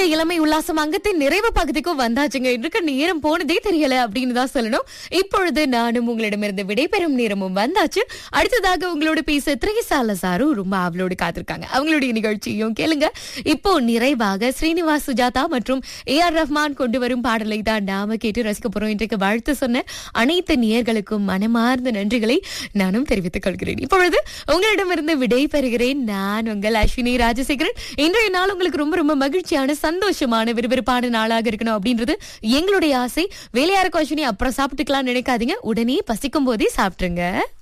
இன்றைய இளமை உல்லாசம் அங்கத்தின் நிறைவு பகுதிக்கும் வந்தாச்சுங்க இன்றைக்கு நேரம் போனதே தெரியல அப்படின்னு தான் சொல்லணும் இப்பொழுது நானும் உங்களிடமிருந்து விடைபெறும் நேரமும் வந்தாச்சு அடுத்ததாக உங்களோட பேச திரைசால சாரும் ரொம்ப அவளோடு காத்திருக்காங்க அவங்களுடைய நிகழ்ச்சியும் கேளுங்க இப்போ நிறைவாக ஸ்ரீனிவாஸ் சுஜாதா மற்றும் ஏ ஆர் ரஹ்மான் கொண்டு வரும் பாடலை தான் நாம கேட்டு ரசிக்க போறோம் இன்றைக்கு வாழ்த்து சொன்ன அனைத்து நேயர்களுக்கும் மனமார்ந்த நன்றிகளை நானும் தெரிவித்துக் கொள்கிறேன் இப்பொழுது உங்களிடமிருந்து விடை பெறுகிறேன் நான் உங்கள் அஸ்வினி ராஜசேகரன் இன்றைய நாள் உங்களுக்கு ரொம்ப ரொம்ப மகிழ்ச்சியான சந்தோஷமான விறுவிறுப்பான நாளாக இருக்கணும் அப்படின்றது எங்களுடைய ஆசை வேலையார அஸ்வினி அப்புறம் சாப்பிட்டுக்கலாம் நினைக்காதீங்க உடனே பசிக்கும் போதே சாப்பிட்டுருங்க